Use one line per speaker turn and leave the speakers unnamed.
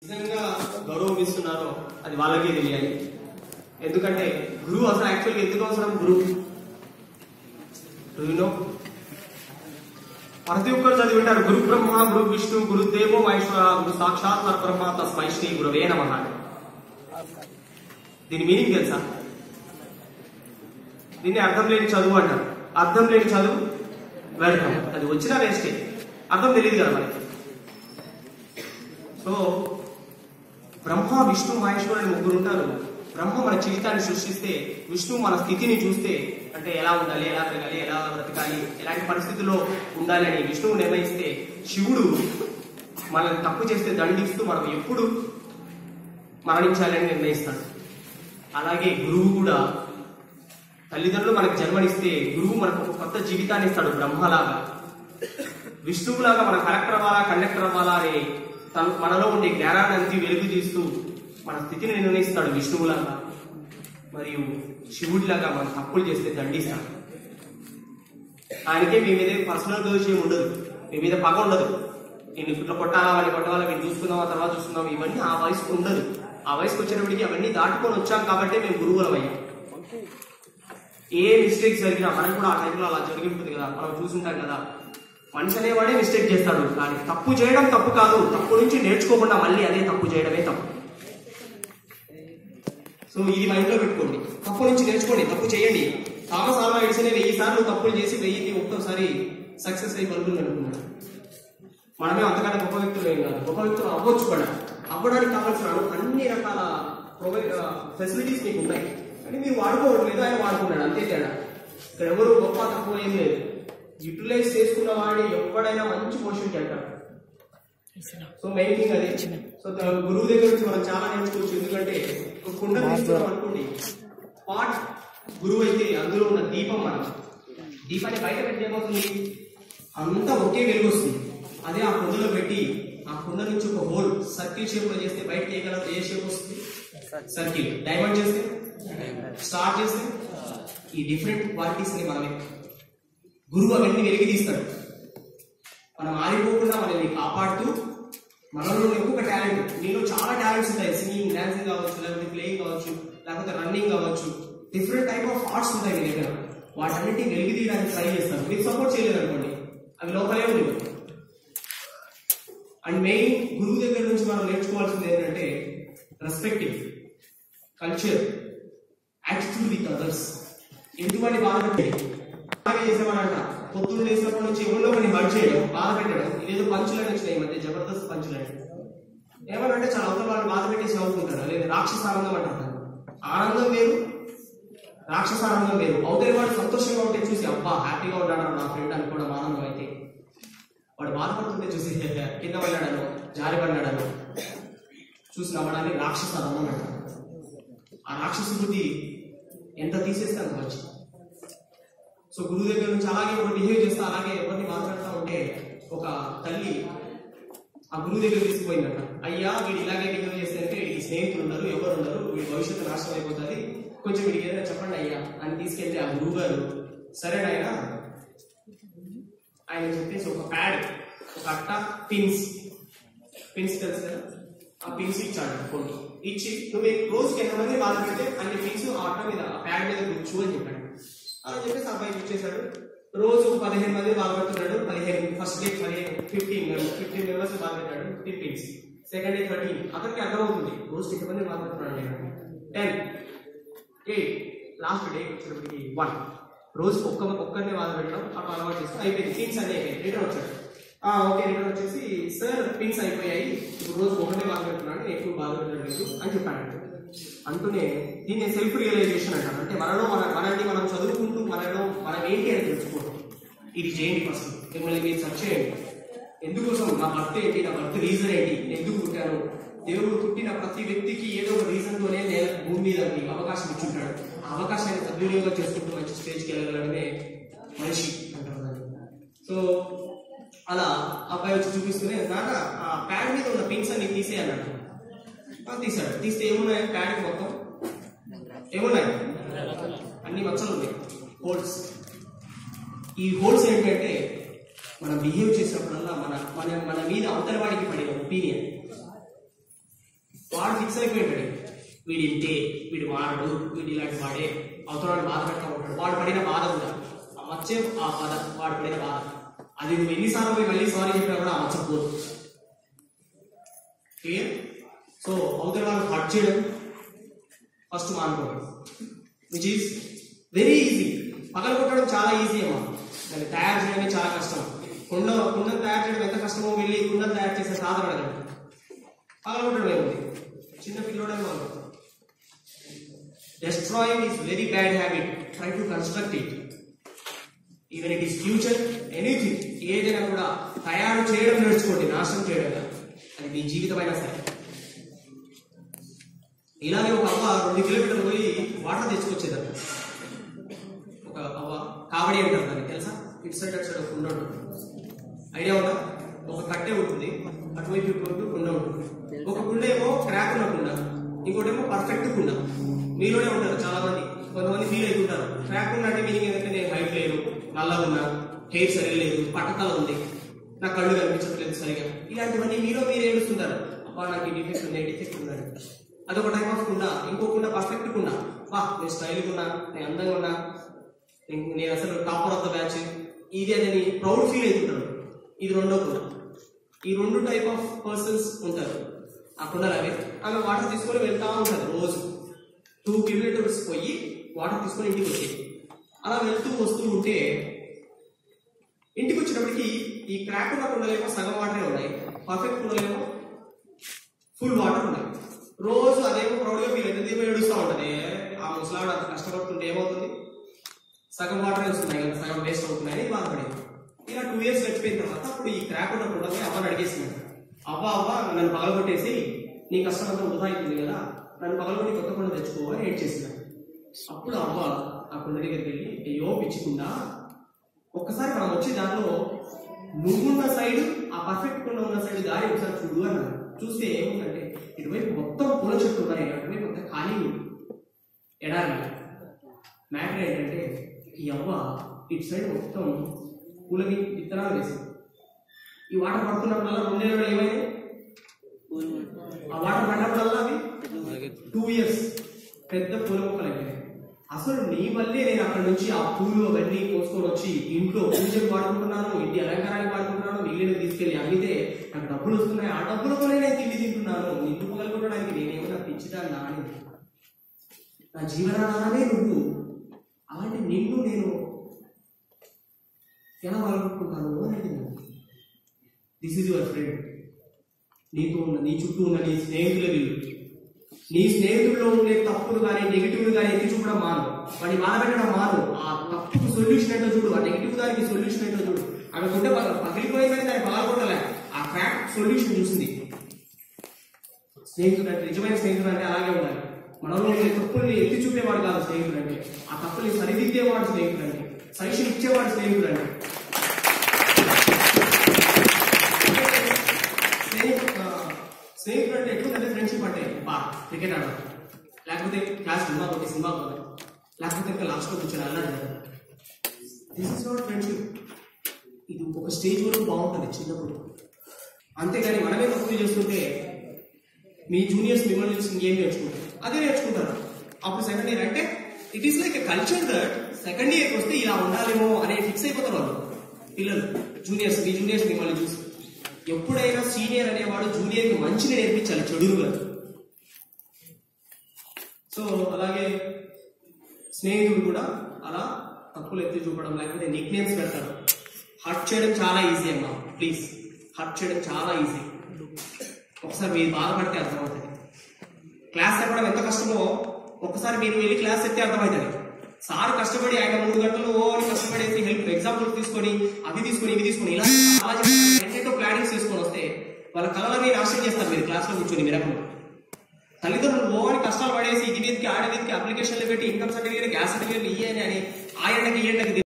నిజంగా గౌరవం ఇస్తున్నారో అది వాళ్ళకే తెలియాలి ఎందుకంటే గురువు అసలు యాక్చువల్గా ఎందుకు అవసరం గురువు నో ప్రతి ఒక్కరు చదివి ఉంటారు గురు బ్రహ్మ గురు విష్ణు గురు దేవో మహేశ్వర గురు సాక్షాత్ పరబ్రహ్మ తస్మై శ్రీ గురువే నమః దీని మీనింగ్ తెలుసా దీన్ని అర్థం లేని చదువు అంటారు అర్థం లేని చదువు వ్యర్థం అది వచ్చినా వేస్టే అర్థం తెలియదు కదా మనకి సో బ్రహ్మ విష్ణు మహేశ్వరుడు అని ముగ్గురు ఉంటారు బ్రహ్మ మన జీవితాన్ని సృష్టిస్తే విష్ణు మన స్థితిని చూస్తే అంటే ఎలా ఉండాలి ఎలా పెరగాలి ఎలా బ్రతకాలి ఎలాంటి పరిస్థితుల్లో ఉండాలి అని విష్ణువు నిర్ణయిస్తే శివుడు మనల్ని తప్పు చేస్తే దండిస్తూ మనం ఎప్పుడు మరణించాలని నిర్ణయిస్తాడు అలాగే గురువు కూడా తల్లిదండ్రులు మనకు జన్మనిస్తే గురువు మనకు ఒక కొత్త జీవితాన్ని ఇస్తాడు బ్రహ్మలాగా విష్ణువులాగా మన కలెక్టర్ అవ్వాలా కండక్టర్ అవ్వాలా అనే తన మనలో ఉండే జ్ఞానాన్ని అంతి వెలుగు తీస్తూ మన స్థితిని నిర్ణయిస్తాడు విష్ణువులాగా మరియు శివుడిలాగా మనం తప్పులు చేస్తే దండిస్తాడు ఆయనకే మీ మీద పర్సనల్ దోషం ఉండదు మీ మీద పగ ఉండదు నేను ఇట్లా కొట్టాలా వాళ్ళని కొట్టాలా మేము చూసుకుందాం ఆ తర్వాత చూసుకుందాం ఇవన్నీ ఆ వయసుకు ఉండదు ఆ వయసుకు వచ్చేటప్పటికి అవన్నీ దాటుకొని వచ్చాం కాబట్టి మేము గురువులం అయ్యాం ఏ మిస్టేక్ జరిగినా మనం కూడా ఆ టైంలో అలా జరిగి ఉంటుంది కదా మనం చూసుంటాం కదా మనిషి అనేవాడే మిస్టేక్ చేస్తాడు కానీ తప్పు చేయడం తప్పు కాదు తప్పు నుంచి నేర్చుకోకుండా మళ్ళీ అదే తప్పు చేయడమే తప్పు సో ఇది మైండ్ లో పెట్టుకోండి తప్పు నుంచి నేర్చుకోండి తప్పు చేయండి థామస్ ఆల్వా ఎడిసన్ వెయ్యి సార్లు తప్పులు చేసి వెయ్యికి ఒక్కసారి సక్సెస్ అయ్యి బల్బులు అనుకున్నాడు మనమే అంతకన్నా గొప్ప వ్యక్తులు ఏం కాదు గొప్ప వ్యక్తులు అవ్వచ్చు కూడా అవ్వడానికి కావాల్సిన అన్ని రకాల ప్రొవైడ్ ఫెసిలిటీస్ మీకు ఉన్నాయి కానీ మీరు వాడుకోవట్లేదు ఆయన వాడుకున్నాడు అంతే తేడా ఇక్కడ ఎవరు గొప్ప తక్కువ ఏం లేదు యూటిలైజ్ చేసుకున్న వాడి ఎప్పుడైనా మంచి పొజిషన్కి వెళ్తాడు సో మెయిన్ థింగ్ అదే సో ద- గురువు దగ్గర నుంచి మనం చాలా నేర్చుకోవచ్చు ఎందుకంటే ఒక కుండ తీసుకున్నాం అనుకోండి పాట్ గురువు అయితే అందులో ఉన్న దీపం మనం దీపాన్ని బయట పెట్టి ఏమవుతుంది అంతా ఒకే వెలుగు వస్తుంది అదే ఆ కుండలో పెట్టి ఆ కుండ నుంచి ఒక హోల్ సర్కిల్ షేప్ లో చేస్తే బయటకి ఏ కలర్ ఏ షేప్ వస్తుంది సర్కిల్ డైమండ్ చేస్తే స్టార్ చేస్తే ఈ డిఫరెంట్ క్వాలిటీస్ ని మనమే గురువు అవన్నీ వెలికి తీస్తాడు మనం ఆరిపోకుండా మనల్ని కాపాడుతూ మనలో ఇంకొక టాలెంట్ నీలో చాలా టాలెంట్స్ ఉంటాయి సింగింగ్ డాన్సింగ్ కావచ్చు లేకపోతే ప్లేయింగ్ కావచ్చు లేకపోతే రన్నింగ్ కావచ్చు డిఫరెంట్ టైప్ ఆఫ్ ఆర్ట్స్ ఉంటాయి మీ దగ్గర వాటన్నిటిని వెలికి తీయడానికి ట్రై చేస్తాను మీరు సపోర్ట్ చేయలేదు అనుకోండి అవి లోపలే ఉంది అండ్ మెయిన్ గురువు దగ్గర నుంచి మనం నేర్చుకోవాల్సింది ఏంటంటే respective culture attitude with others ఎందుకని బాధ పెట్టేది అలాగే చేసేవాడంట పొద్దున్న లేసినప్పటి నుంచి ఎవరిలో కొన్ని హర్ట్ చేయడం బాధ పెట్టడం ఇదేదో పంచులని వచ్చినాయి ఈ మధ్య జబర్దస్త్ పంచులని ఏమనంటే చాలా అవతల వాళ్ళు బాధ పెట్టేసి నవ్వుకుంటారు లేదా రాక్షస ఆనందం అంటారు ఆనందం వేరు రాక్షస ఆనందం వేరు అవతలి వాడు సంతోషంగా ఉంటే చూసి అబ్బా హ్యాపీగా ఉన్నాడు నా ఫ్రెండ్ అనుకోవడం ఆనందం అయితే వాడు బాధపడుతుంటే చూసి కింద పడ్డాడను జారి పడ్డాడను చూసి నవ్వడానికి రాక్షస ఆనందం అంటారు ఆ రాక్షస బుద్ధి ఎంత తీసేస్తే అంత మంచిది సో గురువు దగ్గర నుంచి అలాగే ఒకరు బిహేవ్ చేస్తా అలాగే ఎవరిని మాట్లాడుతూ ఉంటే ఒక తల్లి ఆ గురువు దగ్గర తీసుకుపోయిందట అయ్యా వీడు ఇలాగే బిహేవ్ చేస్తే అంటే వీడికి స్నేహితులు ఉండరు ఎవరు ఉండరు వీడి భవిష్యత్తు నాశనం అయిపోతుంది కొంచెం వీడికి ఏదైనా చెప్పండి అయ్యా అని తీసుకెళ్తే ఆ గురువు గారు సరే నాయన ఆయన చెప్పేసి ఒక ప్యాడ్ ఒక అట్ట పిన్స్ పిన్స్ తెలుసు కదా ఆ పిన్స్ ఇచ్చాడు ఫోన్ ఇచ్చి నువ్వు రోజుకి ఎంతమంది బాధ పెడితే అన్ని పిన్స్ ఆ అట్ట మీద ఆ ప్యాడ్ మీద కూర్చో అని చెప్పాడు అలా చెప్పేసి అబ్బాయికి ఇచ్చేసాడు రోజు పదిహేను మంది బాధపడుతున్నాడు పదిహేను ఫస్ట్ డే పదిహేను ఫిఫ్టీన్ ఫిఫ్టీన్ మెంబర్స్ బాధపెట్టాడు fifteen pins second day thirteen అతనికి అర్థమవుతుంది రోజు ఎంతమంది బాధపడుతున్నాడు నేను టెన్ ఎయిట్ లాస్ట్ డే వచ్చేటప్పటికి వన్ రోజు ఒక్క ఒక్కరినే బాధ పెట్టడం అప్పుడు అలవాటు చేస్తే అయిపోయింది పిన్స్ అన్నీ అయిపోయింది రిటర్న్ వచ్చాడు ఆ, ఓకే రిటర్న్ వచ్చేసి సార్ పిన్స్ అయిపోయాయి ఇప్పుడు రోజు ఒకటే బాధ పెడుతున్నాను నేను ఎక్కువ బాధ పెట్టలేదు అని చెప్పాడు అంటూనే దీన్ని సెల్ఫ్ రియలైజేషన్ అంటారు అంటే మనలో మన మనల్ని మనం చదువుకుంటూ మనలో మనం ఏంటి అని తెలుసుకోవడం ఇది చేయండి ఫస్ట్ మిమ్మల్ని మీరు సర్చ్ చేయండి ఎందుకోసం నా బర్త్ ఏంటి నా బర్త్ రీజన్ ఏంటి నేను ఎందుకు పుట్టాను దేవుడు పుట్టిన ప్రతి వ్యక్తికి ఏదో ఒక రీజన్ తోనే నేను భూమి మీద మీకు అవకాశం ఇచ్చుంటాడు ఆ అవకాశాన్ని సద్వినియోగం చేసుకుంటూ మంచి స్టేజ్కి వెళ్ళగలడమే మనిషి అంటారు దాన్ని. సో అలా అబ్బాయి వచ్చి చూపిస్తూనే నాన్న ఆ ప్యాడ్ మీద ఉన్న పిన్స్ అన్ని తీసే అన్నాడు ఆ, తీశాడు తీస్తే ఏమున్నాయి ప్యాడ్ మొత్తం ఏమున్నాయి అన్ని మచ్చలు ఉన్నాయి హోల్స్ ఈ హోల్స్ ఏంటంటే మనం బిహేవ్ చేసినప్పుడల్లా మన మన మన మీద అవతల వాడికి పడిన ఒపీనియన్ వాడు ఫిక్స్ అయిపోయింటాడు వీడి ఇంతే వీడు మారడు వీడు ఇలాంటి వాడే అవతల బాధ పెడతా ఉంటాడు వాడు పడిన బాధ కూడా ఆ మచ్చే ఆ బాధ వాడు పడిన బాధ అది నువ్వు ఎన్నిసార్లు పోయి మళ్ళీ సారీ చెప్పినా కూడా ఆ మచ్చ పోదు క్లియర్ సో అవతల వాళ్ళు హట్ చేయడం ఫస్ట్ మానుకోవడం విచ్ ఈస్ వెరీ ఈజీ పగల కొట్టడం చాలా ఈజీ అమ్మా దాన్ని తయారు చేయడమే చాలా కష్టం కుండ కుండను తయారు చేయడం ఎంత కష్టమో వెళ్ళి కుండను తయారు చేసే సాధన అడగండి పగల కొట్టడం ఏముంది చిన్న పిల్లోడే మనం destroying is very bad habit try to construct it even it is future anything ఏదైనా కూడా తయారు చేయడం నేర్చుకోండి నాశనం చేయడం కాదు. అది మీ జీవితమైనా సరే ఇలాగే ఒక అవ్వ రెండు కిలోమీటర్లు పోయి వాటర్ తెచ్చుకొచ్చేదట ఒక అవ్వ కావడి అంటారు దాన్ని తెలుసా ఇటు సైడ్ అటు సైడ్ ఒక కుండ ఉంటుంది ఐడియా ఉందా ఒక కట్టె ఉంటుంది అటువైపు ఇటువైపు కుండ ఉంటుంది ఒక కుండ ఏమో క్రాక్ ఉన్న కుండ ఇంకోటేమో పర్ఫెక్ట్ కుండ మీలోనే ఉంటారు చాలా మంది కొంతమంది ఫీల్ అవుతుంటారు క్రాక్ ఉన్న అంటే మీనింగ్ ఏంటంటే నేను హైట్ లేదు నల్లగా ఉన్నా హెయిర్ సరిగా లేదు పట్టతల ఉంది నా కళ్ళు కనిపించట్లేదు సరిగా ఇలాంటివన్నీ మీలో మీరు ఏడుస్తుంటారు అబ్బా నాకు ఈ డిఫెక్ట్ ఉంది డిఫెక్ట్ ఉందని అదొక టైప్ ఆఫ్ కుండ ఇంకో కుండ పర్ఫెక్ట్ కుండ బా నేను స్టైల్గా ఉన్నా నేను అందంగా ఉన్నా నేను నేను అసలు టాపర్ ఆఫ్ ద బ్యాచ్ ఇది అని ప్రౌడ్ ఫీల్ అవుతుంటారు ఇది రెండో కుండ ఈ రెండు టైప్ ఆఫ్ పర్సన్స్ ఉంటారు ఆ కుండలు అవి ఆమె వాటర్ తీసుకొని వెళ్తా ఉంటుంది రోజు టూ కిలోమీటర్స్ పోయి వాటర్ తీసుకొని ఇంటికి వచ్చేది అలా వెళ్తూ వస్తూ ఉంటే ఇంటికి వచ్చినప్పటికి ఈ క్రాక్ ఉన్న కుండలేమో సగం వాటరే ఉన్నాయి పర్ఫెక్ట్ కుండలేమో ఫుల్ వాటర్ ఉన్నాయి రోజు అదేమో ప్రౌడ్గా ఫీల్ అవుతుంది ఏమో ఏడుస్తూ ఉంటుంది ఆ ముసలాడు అంత కష్టపడుతుంటే ఏమవుతుంది సగం వాటర్ వస్తున్నాయి కదా సగం వేస్ట్ అవుతున్నాయని బాధపడేది ఇలా టూ ఇయర్స్ గడిచిపోయిన తర్వాత అప్పుడు ఈ క్రాక్ ఉన్న కుండని అవ్వని అడిగేసింది అవ్వ అవ్వ నన్ను పగలగొట్టేసి నీ కష్టం అంతా వృధా అవుతుంది కదా నన్ను పగలగొట్టి కొత్త కుండ తెచ్చుకో అని ఏడ్ చేసింది అప్పుడు అవ్వ ఆ కుండ దగ్గరికి వెళ్ళి అయ్యో పిచ్చికుండా ఒక్కసారి మనం వచ్చి దాంట్లో నువ్వున్న సైడ్ ఆ పర్ఫెక్ట్ కుండ ఉన్న సైడ్ దారి ఒకసారి చూడు అన్నాడు చూస్తే ఏముందంటే ఇటువైపు మొత్తం పూల చెట్లు ఉన్నాయి అటువైపు మొత్తం ఖాళీ ఉంది. ఎడారి మ్యాటర్ ఏంటంటే ఈ అవ్వ ఇటు సైడ్ మొత్తం పూలకి విత్తనాలు వేసింది ఈ వాటర్ పడుతున్నప్పుడల్లా రెండేళ్ళు ఏమైంది ఆ వాటర్ పడినప్పుడల్లా అవి టూ ఇయర్స్ పెద్ద పూల మొక్కలు అయిపోయాయి అసలు నీ వల్లే నేను అక్కడ నుంచి ఆ పూలు అవన్నీ కోసుకొని వచ్చి ఇంట్లో పూజకు వాడుకుంటున్నాను ఇంటి అలంకారానికి వాడుకుంటున్నాను మిగిలిన తీసుకెళ్లి అమ్మితే నాకు డబ్బులు వస్తున్నాయి ఆ డబ్బులతోనే నేను తిండి తింటున్నాను నిన్ను పగలగొట్టడానికి నేనేమన్నా పిచ్చిదాన్నా అని నా జీవనాధారమే నువ్వు అలాంటి నిన్ను నేను ఎలా పగలగొట్టుకుంటాను అని అడిగింది దిస్ ఇస్ యువర్ ఫ్రెండ్ నీతో ఉన్న నీ చుట్టూ ఉన్న నీ స్నేహితుల వీళ్ళు నీ స్నేహితుల్లో ఉండే తప్పులు కానీ నెగిటివ్ కానీ ఎత్తి చూపడం మాను వాడిని బాధ పెట్టడం మాను ఆ తప్పుకు సొల్యూషన్ ఏంటో చూడు ఆ నెగిటివ్ దానికి సొల్యూషన్ ఏంటో చూడు ఆమె గుండె పగ- పగిలిపోయిందని దాన్ని పగలగొట్టలే ఆ క్రాక్ సొల్యూషన్ చూసింది స్నేహితుడు అంటే నిజమైన స్నేహితుడు అంటే అలాగే ఉండాలి మనలో ఉండే తప్పుల్ని ఎత్తి చూపేవాడు కాదు స్నేహితుడు అంటే ఆ తప్పుల్ని సరిదిద్దేవాడు స్నేహితుడు అంటే సజెషన్ ఇచ్చేవాడు స్నేహితుడు అంటే స్నేహితు ఆ, స్నేహితుడు అంటే ఎట్లుందంటే ఫ్రెండ్షిప్ అంటే బా క్రికెట్ ఆడడం లేకపోతే క్లాస్ సినిమా కొట్టి సినిమా పోవడం లేకపోతే ఇంకా లాస్ట్ లో కూర్చొని అల్లాడు దిస్ ఇస్ నాట్ ఫ్రెండ్షిప్ ఇది ఒక స్టేజ్ వరకు బాగుంటుంది చిన్నప్పుడు అంతేగాని మనమే తప్పులు చేస్తుంటే మీ జూనియర్స్ మిమ్మల్ని చూసి ఇంకేం నేర్చుకుంటారు అదే నేర్చుకుంటారు అప్పుడు సెకండ్ ఇయర్ అంటే it is like culture that second ఇయర్కి వస్తే ఇలా ఉండాలేమో అనే ఫిక్స్ అయిపోతారు వాళ్ళు పిల్లలు జూనియర్స్ మీ జూనియర్స్ మిమ్మల్ని చూసి ఎప్పుడైనా సీనియర్ అనేవాడు జూనియర్ కి మంచిని నేర్పించాలి చెడుగా సో అలాగే స్నేహితుడు కూడా అలా తప్పులు ఎత్తి చూపడం లేకపోతే నిక్ నేమ్స్ పెడతారు హర్ట్ చేయడం చాలా ఈజీ అమ్మా ప్లీజ్ హర్ట్ చేయడం చాలా ఈజీ ఒకసారి మీరు బాధపడితే అర్థమవుతుంది క్లాస్ చెప్పడం ఎంత కష్టమో ఒక్కసారి మీరు వెళ్ళి క్లాస్ చెప్తే అర్థమవుతుంది సార్ కష్టపడి ఆయన మూడు గంటలు ఓ అని కష్టపడేసి హెల్ప్ ఎగ్జాంపుల్ తీసుకొని అవి తీసుకొని ఇవి తీసుకొని ఇలా అలా ఎన్నెన్నో ప్లానింగ్స్ చేసుకొని వస్తే వాళ్ళ కళలని నాశనం చేస్తారు మీరు క్లాస్ లో కూర్చొని మిరపలు తల్లిదండ్రులు ఓ అని కష్టాలు పడేసి ఇది మీదకి ఆడ మీదకి అప్లికేషన్లు పెట్టి ఇన్కమ్ సర్టిఫికేట్ గ్యాస్ సర్టిఫికేట్ ఇయ్యని అని ఆ ఎండకి ఈ ఎండకి